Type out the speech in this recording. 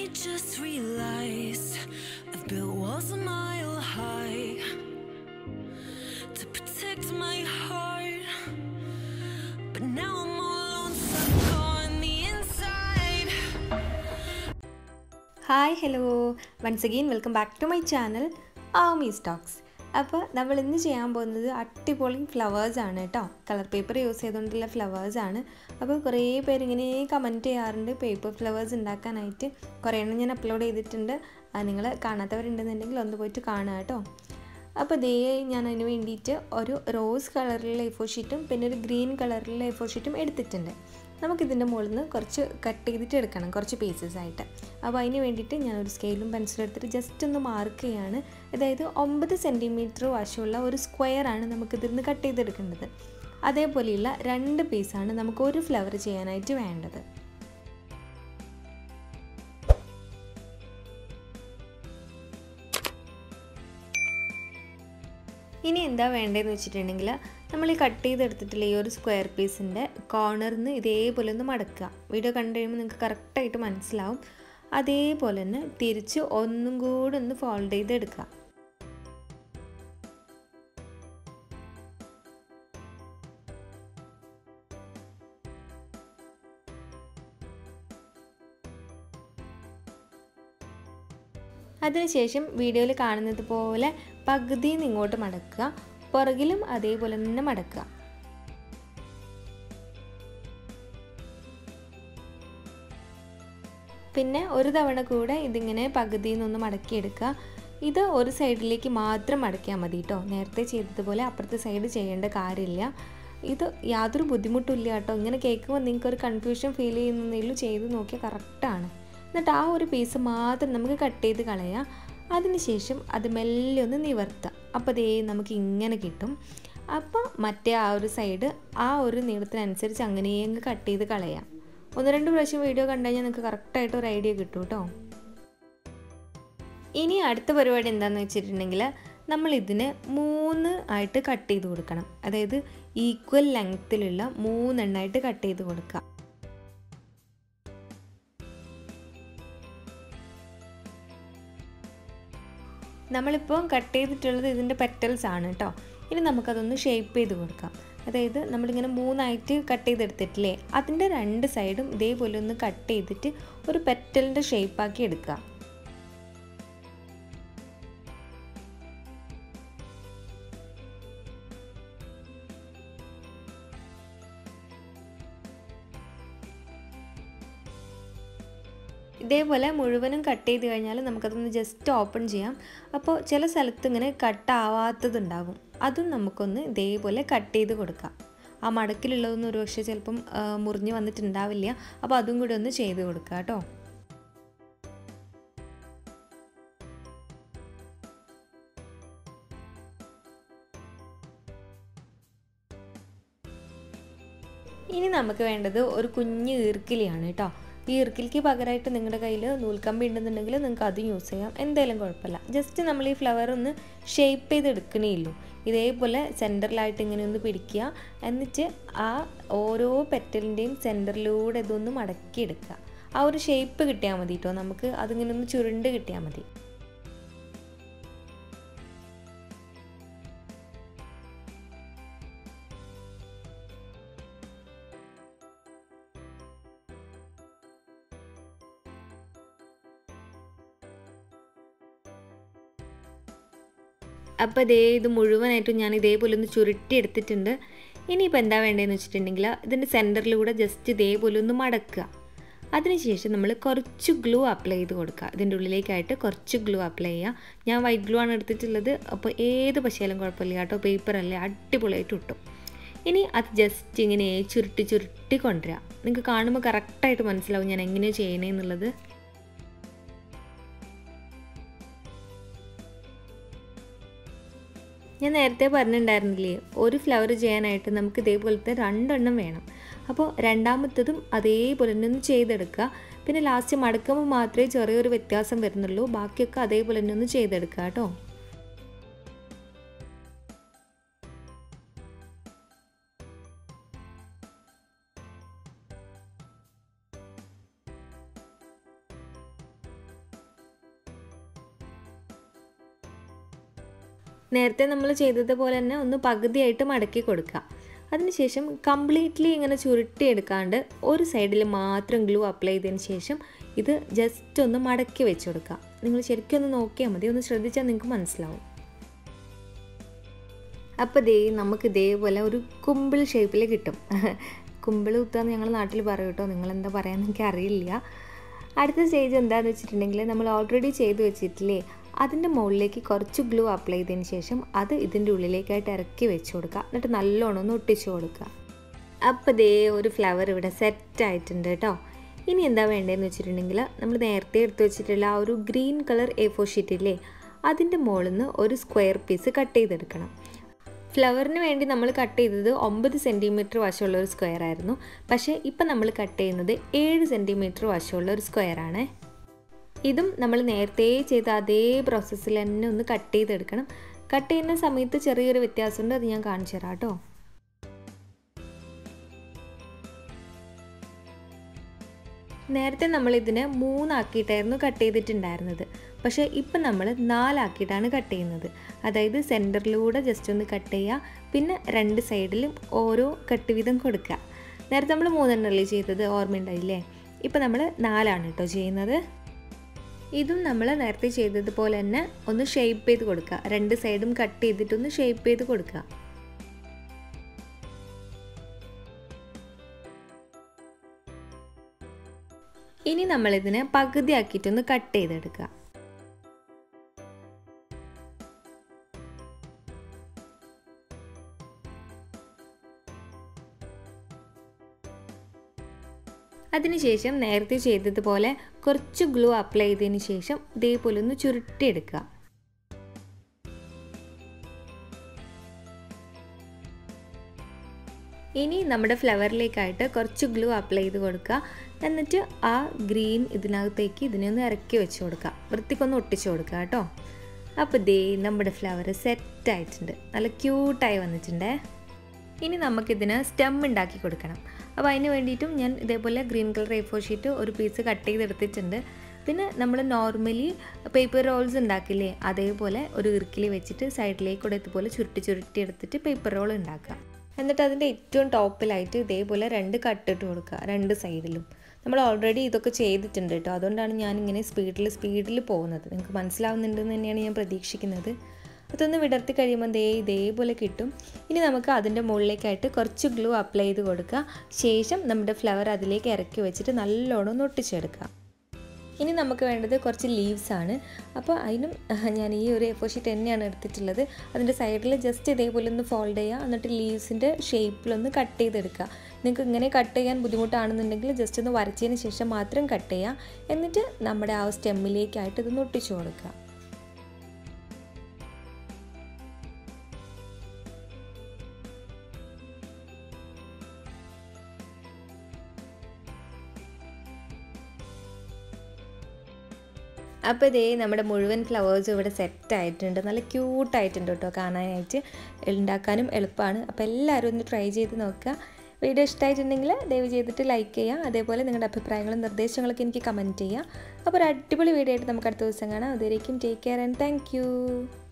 just realized I've built walls a mile high to protect my heart. But now I'm all alone, stuck on the inside. Hi hello once again welcome back to my channel ആമി സ്റ്റോക്സ് അപ്പോൾ നമ്മൾ ഇന്ന് ചെയ്യാൻ പോകുന്നത് അടിപൊളി flowers ആണ് കേട്ടോ കളർ പേപ്പർ യൂസ് ചെയ്തുകൊണ്ടുള്ള ഫ്ലവേഴ്സ് ആണ് അപ്പോൾ കുറേ പേര് ഇങ്ങനെ കമൻറ്റ് ചെയ്യാറുണ്ട് പേപ്പർ ഫ്ലവേഴ്സ് ഉണ്ടാക്കാനായിട്ട് കുറേ എണ്ണം ഞാൻ അപ്ലോഡ് ചെയ്തിട്ടുണ്ട് നിങ്ങൾ കാണാത്തവരുണ്ടെന്നുണ്ടെങ്കിൽ ഒന്ന് പോയിട്ട് കാണുക കേട്ടോ അപ്പോൾ ദേ ഞാൻ അതിന് വേണ്ടിയിട്ട് ഒരു റോസ് കളറിലുള്ള എ ഫോർ ഷീറ്റും പിന്നെ ഒരു ഗ്രീൻ കളറിലുള്ള എ ഫോർ ഷീറ്റും എടുത്തിട്ടുണ്ട് നമുക്കിതിൻ്റെ മുകളിൽ നിന്ന് കുറച്ച് കട്ട് ചെയ്തിട്ട് എടുക്കണം കുറച്ച് പീസസ് ആയിട്ട് അപ്പോൾ അതിന് വേണ്ടിയിട്ട് ഞാൻ ഒരു സ്കെയിലും പെൻസിലും എടുത്തിട്ട് ജസ്റ്റ് ഒന്ന് മാർക്ക് ചെയ്യാണ് അതായത് ഒമ്പത് സെൻറ്റിമീറ്റർ വശമുള്ള ഒരു സ്ക്വയറാണ് നമുക്കിതിൽ നിന്ന് കട്ട് ചെയ്തെടുക്കേണ്ടത് അതേപോലെയുള്ള രണ്ട് പീസാണ് നമുക്ക് ഒരു ഫ്ലവർ ചെയ്യാനായിട്ട് വേണ്ടത് ഇനി എന്താ വേണ്ടതെന്ന് വെച്ചിട്ടുണ്ടെങ്കിൽ നമ്മൾ ഈ കട്ട് ചെയ്തെടുത്തിട്ടുള്ള ഈ ഒരു സ്ക്വയർ പീസിൻ്റെ കോർണറിൽ നിന്ന് ഇതേപോലെ ഒന്ന് മടക്കുക വീഡിയോ കണ്ടു കഴിയുമ്പോൾ നിങ്ങൾക്ക് കറക്റ്റായിട്ട് മനസ്സിലാവും അതേപോലെ തന്നെ തിരിച്ച് ഒന്നും കൂടെ ഒന്ന് ഫോൾഡ് ചെയ്തെടുക്കുക അതിനുശേഷം വീഡിയോയിൽ കാണുന്നത് പോലെ പകുതിയിൽ നിന്ന് ഇങ്ങോട്ട് മടക്കുക പുറകിലും അതേപോലെ തന്നെ മടക്കുക പിന്നെ ഒരു തവണ കൂടെ ഇതിങ്ങനെ പകുതിയിൽ നിന്നൊന്ന് മടക്കിയെടുക്കുക ഇത് ഒരു സൈഡിലേക്ക് മാത്രം മടക്കിയാൽ മതി കേട്ടോ നേരത്തെ ചെയ്തതുപോലെ അപ്പുറത്തെ സൈഡ് ചെയ്യേണ്ട കാര്യമില്ല ഇത് യാതൊരു ബുദ്ധിമുട്ടില്ല കേട്ടോ ഇങ്ങനെ കേൾക്കുമ്പോൾ നിങ്ങൾക്ക് ഒരു കൺഫ്യൂഷൻ ഫീൽ ചെയ്യുന്നതിലും ചെയ്ത് നോക്കിയാൽ കറക്റ്റാണ് എന്നിട്ട് ആ ഒരു പീസ് മാത്രം നമുക്ക് കട്ട് ചെയ്ത് കളയാം അതിനുശേഷം അത് മെല്ലെ ഒന്ന് നിവർത്താം അപ്പോൾ ദേ നമുക്ക് ഇങ്ങനെ കിട്ടും അപ്പോൾ മറ്റേ ആ ഒരു സൈഡ് ആ ഒരു നീളത്തിനനുസരിച്ച് അങ്ങനെ അങ്ങ് കട്ട് ചെയ്ത് കളയാം ഒന്ന് രണ്ട് പ്രാവശ്യം വീഡിയോ കണ്ടു കഴിഞ്ഞാൽ നിങ്ങൾക്ക് കറക്റ്റായിട്ട് ഒരു ഐഡിയ കിട്ടും കേട്ടോ ഇനി അടുത്ത പരിപാടി എന്താണെന്ന് വെച്ചിട്ടുണ്ടെങ്കിൽ നമ്മൾ ഇതിന് മൂന്ന് ആയിട്ട് കട്ട് ചെയ്ത് കൊടുക്കണം അതായത് ഈക്വൽ ലെങ്ത്തിലുള്ള മൂന്നെണ്ണമായിട്ട് കട്ട് ചെയ്ത് കൊടുക്കുക നമ്മളിപ്പോൾ കട്ട് ചെയ്തിട്ടുള്ളത് ഇതിൻ്റെ പെറ്റൽസ് ആണ് കേട്ടോ ഇനി നമുക്കതൊന്ന് ഷേപ്പ് ചെയ്ത് കൊടുക്കാം അതായത് നമ്മളിങ്ങനെ മൂന്നായിട്ട് കട്ട് ചെയ്തെടുത്തിട്ടില്ലേ അതിൻ്റെ രണ്ട് സൈഡും ഇതേപോലെ ഒന്ന് കട്ട് ചെയ്തിട്ട് ഒരു പെറ്റലിൻ്റെ ഷേപ്പാക്കി എടുക്കുക ഇതേപോലെ മുഴുവനും കട്ട് ചെയ്ത് കഴിഞ്ഞാൽ നമുക്കതൊന്ന് ജസ്റ്റ് ഓപ്പൺ ചെയ്യാം അപ്പോൾ ചില സ്ഥലത്ത് ഇങ്ങനെ കട്ട് ആവാത്തതുണ്ടാകും അതും നമുക്കൊന്ന് ഇതേപോലെ കട്ട് ചെയ്ത് കൊടുക്കാം ആ മടക്കിലുള്ളതൊന്നും ഒരു പക്ഷേ ചിലപ്പം മുറിഞ്ഞ് വന്നിട്ടുണ്ടാവില്ല അപ്പോൾ അതും കൂടി ഒന്ന് ചെയ്ത് കൊടുക്കുക കേട്ടോ ഇനി നമുക്ക് വേണ്ടത് ഒരു കുഞ്ഞ് ഈർക്കിലിയാണ് കേട്ടോ ഈ ഇറുക്കിലേക്ക് പകരമായിട്ട് നിങ്ങളുടെ കയ്യിൽ നൂൽക്കമ്പി ഉണ്ടെന്നുണ്ടെങ്കിൽ നിങ്ങൾക്ക് അതും യൂസ് ചെയ്യാം എന്തായാലും കുഴപ്പമില്ല ജസ്റ്റ് നമ്മൾ ഈ ഫ്ലവർ ഒന്ന് ഷേപ്പ് ചെയ്ത് എടുക്കണേ ഉള്ളൂ ഇതേപോലെ സെൻറ്ററിലായിട്ട് ഇങ്ങനെ ഒന്ന് പിടിക്കുക എന്നിട്ട് ആ ഓരോ പെറ്റലിൻ്റെയും സെൻറ്ററിലൂടെ ഇതൊന്ന് മടക്കി എടുക്കുക ആ ഒരു ഷേപ്പ് കിട്ടിയാൽ മതി കേട്ടോ നമുക്ക് അതിങ്ങനെ ഒന്ന് ചുരുണ്ട് കിട്ടിയാൽ മതി അപ്പോൾ ഇതേ ഇത് മുഴുവനായിട്ടും ഞാൻ ഇതേപോലെ ഒന്ന് ചുരുട്ടി എടുത്തിട്ടുണ്ട് ഇനിയിപ്പോൾ എന്താ വേണ്ടതെന്ന് വെച്ചിട്ടുണ്ടെങ്കിൽ ഇതിൻ്റെ സെൻറ്ററിലൂടെ ജസ്റ്റ് ഇതേപോലെ ഒന്ന് മടക്കുക അതിനുശേഷം നമ്മൾ കുറച്ച് ഗ്ലൂ അപ്ലൈ ചെയ്ത് കൊടുക്കുക ഇതിൻ്റെ ഉള്ളിലേക്കായിട്ട് കുറച്ച് ഗ്ലൂ അപ്ലൈ ചെയ്യുക ഞാൻ വൈറ്റ് ഗ്ലൂ ആണ് എടുത്തിട്ടുള്ളത് അപ്പോൾ ഏത് പശയാലും കുഴപ്പമില്ല കേട്ടോ പേപ്പറല്ലേ അടിപൊളിയായിട്ട് കിട്ടും ഇനി അത് ജസ്റ്റ് ഇങ്ങനെ ചുരുട്ടി ചുരുട്ടി കൊണ്ടുവരിക നിങ്ങൾക്ക് കാണുമ്പോൾ കറക്റ്റായിട്ട് മനസ്സിലാവും ഞാൻ എങ്ങനെയാണ് ചെയ്യണേന്നുള്ളത് ഞാൻ നേരത്തെ പറഞ്ഞിട്ടുണ്ടായിരുന്നില്ലേ ഒരു ഫ്ലവർ ചെയ്യാനായിട്ട് നമുക്ക് ഇതേപോലത്തെ രണ്ടെണ്ണം വേണം അപ്പോൾ രണ്ടാമത്തതും അതേപോലെ തന്നെ ഒന്ന് ചെയ്തെടുക്കുക പിന്നെ ലാസ്റ്റ് മടക്കുമ്പോൾ മാത്രമേ ചെറിയൊരു വ്യത്യാസം വരുന്നുള്ളൂ ബാക്കിയൊക്കെ അതേപോലെ തന്നെ ഒന്ന് ചെയ്തെടുക്കുക കേട്ടോ നേരത്തെ നമ്മൾ ചെയ്തതുപോലെ തന്നെ ഒന്ന് പകുതിയായിട്ട് മടക്കി കൊടുക്കുക അതിനുശേഷം കംപ്ലീറ്റ്ലി ഇങ്ങനെ ചുരുട്ടിയെടുക്കാണ്ട് ഒരു സൈഡിൽ മാത്രം ഗ്ലൂ അപ്ലൈ ചെയ്തതിന് ശേഷം ഇത് ജസ്റ്റ് ഒന്ന് മടക്കി വെച്ച് കൊടുക്കുക നിങ്ങൾ ശരിക്കും ഒന്ന് നോക്കിയാൽ മതി ഒന്ന് ശ്രദ്ധിച്ചാൽ നിങ്ങൾക്ക് മനസ്സിലാവും അപ്പോൾ ദേ നമുക്ക് ഇതേപോലെ ഒരു കുമ്പിൾ ഷേപ്പിൽ കിട്ടും കുമ്പിൾ കുത്താന്ന് ഞങ്ങൾ നാട്ടിൽ പറയും കേട്ടോ നിങ്ങളെന്താ പറയാന്ന് എനിക്ക് അറിയില്ല അടുത്ത സ്റ്റേജ് എന്താണെന്ന് വെച്ചിട്ടുണ്ടെങ്കിൽ നമ്മൾ ഓൾറെഡി ചെയ്ത് വെച്ചിട്ടില്ലേ അതിൻ്റെ മുകളിലേക്ക് കുറച്ച് ഗ്ലൂ അപ്ലൈ ചെയ്തതിന് ശേഷം അത് ഇതിൻ്റെ ഉള്ളിലേക്കായിട്ട് ഇറക്കി വെച്ച് കൊടുക്കുക എന്നിട്ട് നല്ലോണം ഒന്ന് ഒട്ടിച്ച് കൊടുക്കുക അപ്പോൾ ദേ ഒരു ഫ്ലവർ ഇവിടെ സെറ്റ് ആയിട്ടുണ്ട് കേട്ടോ ഇനി എന്താ വേണ്ടതെന്ന് വെച്ചിട്ടുണ്ടെങ്കിൽ നമ്മൾ നേരത്തെ എടുത്ത് വെച്ചിട്ടുള്ള ആ ഒരു ഗ്രീൻ കളർ എ ഫോർ ഷീറ്റില്ലേ അതിൻ്റെ മുകളിൽ നിന്ന് ഒരു സ്ക്വയർ പീസ് കട്ട് ചെയ്തെടുക്കണം ഫ്ലവറിന് വേണ്ടി നമ്മൾ കട്ട് ചെയ്തത് ഒമ്പത് സെൻറ്റിമീറ്റർ വശമുള്ള ഒരു സ്ക്വയർ ആയിരുന്നു പക്ഷേ ഇപ്പം നമ്മൾ കട്ട് ചെയ്യുന്നത് ഏഴ് സെൻറ്റിമീറ്റർ വശമുള്ള ഒരു സ്ക്വയർ ആണ് ഇതും നമ്മൾ നേരത്തെ ചെയ്ത അതേ പ്രോസസ്സിൽ തന്നെ ഒന്ന് കട്ട് ചെയ്തെടുക്കണം കട്ട് ചെയ്യുന്ന സമയത്ത് ചെറിയൊരു വ്യത്യാസമുണ്ട് അത് ഞാൻ കാണിച്ചു തരാം കേട്ടോ നേരത്തെ നമ്മൾ ഇതിനെ മൂന്നാക്കിയിട്ടായിരുന്നു കട്ട് ചെയ്തിട്ടുണ്ടായിരുന്നത് പക്ഷേ ഇപ്പം നമ്മൾ നാലാക്കിയിട്ടാണ് കട്ട് ചെയ്യുന്നത് അതായത് സെൻറ്ററിലൂടെ ജസ്റ്റ് ഒന്ന് കട്ട് ചെയ്യുക പിന്നെ രണ്ട് സൈഡിലും ഓരോ കട്ട് വീതം കൊടുക്കുക നേരത്തെ നമ്മൾ മൂന്നെണ്ണല്ലേ ചെയ്തത് ഓർമ്മയുണ്ടായില്ലേ ഇപ്പം നമ്മൾ നാലാണ് കേട്ടോ ചെയ്യുന്നത് ഇതും നമ്മൾ നേരത്തെ ചെയ്തതുപോലെ തന്നെ ഒന്ന് ഷേപ്പ് ചെയ്ത് കൊടുക്കുക രണ്ട് സൈഡും കട്ട് ചെയ്തിട്ടൊന്ന് ഷേപ്പ് ചെയ്ത് കൊടുക്കുക ഇനി നമ്മളിതിനെ പകുതിയാക്കിയിട്ടൊന്ന് കട്ട് ചെയ്തെടുക്കുക അതിനുശേഷം നേരത്തെ ചെയ്തതുപോലെ കുറച്ച് ഗ്ലൂ അപ്ലൈ ചെയ്തതിന് ശേഷം ഇതേപോലെ ഒന്ന് ചുരുട്ടിയെടുക്കുക ഇനി നമ്മുടെ ഫ്ലവറിലേക്കായിട്ട് കുറച്ച് ഗ്ലൂ അപ്ലൈ ചെയ്ത് കൊടുക്കുക എന്നിട്ട് ആ ഗ്രീൻ ഇതിനകത്തേക്ക് ഇതിനെ ഒന്ന് ഇറക്കി വെച്ച് കൊടുക്കുക വൃത്തിക്കൊന്ന് ഒട്ടിച്ച് കൊടുക്കുക കേട്ടോ അപ്പോൾ ദേ നമ്മുടെ ഫ്ലവർ സെറ്റ് ആയിട്ടുണ്ട് നല്ല ക്യൂട്ടായി വന്നിട്ടുണ്ടേ ഇനി നമുക്കിതിന് സ്റ്റെം ഉണ്ടാക്കി കൊടുക്കണം അപ്പോൾ അതിന് വേണ്ടിയിട്ടും ഞാൻ ഇതേപോലെ green colour A four sheet ഒരു പീസ് കട്ട് ചെയ്തെടുത്തിട്ടുണ്ട് പിന്നെ നമ്മൾ നോർമലി പേപ്പർ റോൾസ് ഉണ്ടാക്കില്ലേ അതേപോലെ ഒരു ഇറുക്കിൽ വെച്ചിട്ട് സൈഡിലേക്ക് കൂടെ ഇതുപോലെ ചുരുട്ടി ചുരുട്ടി എടുത്തിട്ട് പേപ്പർ റോൾ ഉണ്ടാക്കുക എന്നിട്ട് അതിൻ്റെ ഏറ്റവും ടോപ്പിലായിട്ട് ഇതേപോലെ രണ്ട് കട്ടിട്ട് കൊടുക്കുക രണ്ട് സൈഡിലും നമ്മൾ ഓൾറെഡി ഇതൊക്കെ ചെയ്തിട്ടുണ്ട് കേട്ടോ അതുകൊണ്ടാണ് ഞാൻ ഇങ്ങനെ സ്പീഡിൽ സ്പീഡിൽ പോകുന്നത് നിങ്ങൾക്ക് മനസ്സിലാവുന്നുണ്ടെന്ന് തന്നെയാണ് ഞാൻ പ്രതീക്ഷിക്കുന്നത് അതൊന്ന് വിടർത്തി കഴിയുമ്പോൾ ദേ ഇതേപോലെ കിട്ടും ഇനി നമുക്ക് അതിൻ്റെ മുകളിലേക്കായിട്ട് കുറച്ച് ഗ്ലൂ അപ്ലൈ ചെയ്ത് കൊടുക്കുക ശേഷം നമ്മുടെ ഫ്ലവർ അതിലേക്ക് ഇറക്കി വെച്ചിട്ട് നല്ലോണം ഒന്ന് ഒട്ടിച്ചെടുക്കുക ഇനി നമുക്ക് വേണ്ടത് കുറച്ച് ലീവ്സ് ആണ് അപ്പോൾ അതിനും ഞാൻ ഈ ഒരു എഫോ ഷീറ്റ് തന്നെയാണ് എടുത്തിട്ടുള്ളത് അതിൻ്റെ സൈഡിൽ ജസ്റ്റ് ഇതേപോലെ ഒന്ന് ഫോൾഡ് ചെയ്യുക എന്നിട്ട് ലീവ്സിൻ്റെ ഷേപ്പിലൊന്ന് കട്ട് ചെയ്തെടുക്കുക നിങ്ങൾക്ക് ഇങ്ങനെ കട്ട് ചെയ്യാൻ ബുദ്ധിമുട്ടാണെന്നുണ്ടെങ്കിൽ ജസ്റ്റ് ഒന്ന് വരച്ചതിന് ശേഷം മാത്രം കട്ട് ചെയ്യുക എന്നിട്ട് നമ്മുടെ ആ സ്റ്റെമ്മിലേക്കായിട്ട് ഇതൊന്ന് ഒട്ടിച്ചു കൊടുക്കുക അപ്പോൾ ഇതേ നമ്മുടെ മുഴുവൻ ഫ്ലവേഴ്സും ഇവിടെ സെറ്റ് ആയിട്ടുണ്ട് നല്ല ക്യൂട്ടായിട്ടുണ്ട് കേട്ടോ കാണാനായിട്ട് ഉണ്ടാക്കാനും എളുപ്പമാണ് അപ്പോൾ എല്ലാവരും ഒന്ന് ട്രൈ ചെയ്ത് നോക്കുക വീഡിയോ ഇഷ്ടമായിട്ടുണ്ടെങ്കിൽ ദയവ് ചെയ്തിട്ട് ലൈക്ക് ചെയ്യുക അതേപോലെ നിങ്ങളുടെ അഭിപ്രായങ്ങളും നിർദ്ദേശങ്ങളൊക്കെ എനിക്ക് കമൻറ്റ് ചെയ്യുക അപ്പോൾ ഒരു അടിപൊളി വീഡിയോ ആയിട്ട് നമുക്ക് അടുത്ത ദിവസം കാണാം അതുവരേക്കും ടേക്ക് കെയർ ആൻഡ് താങ്ക്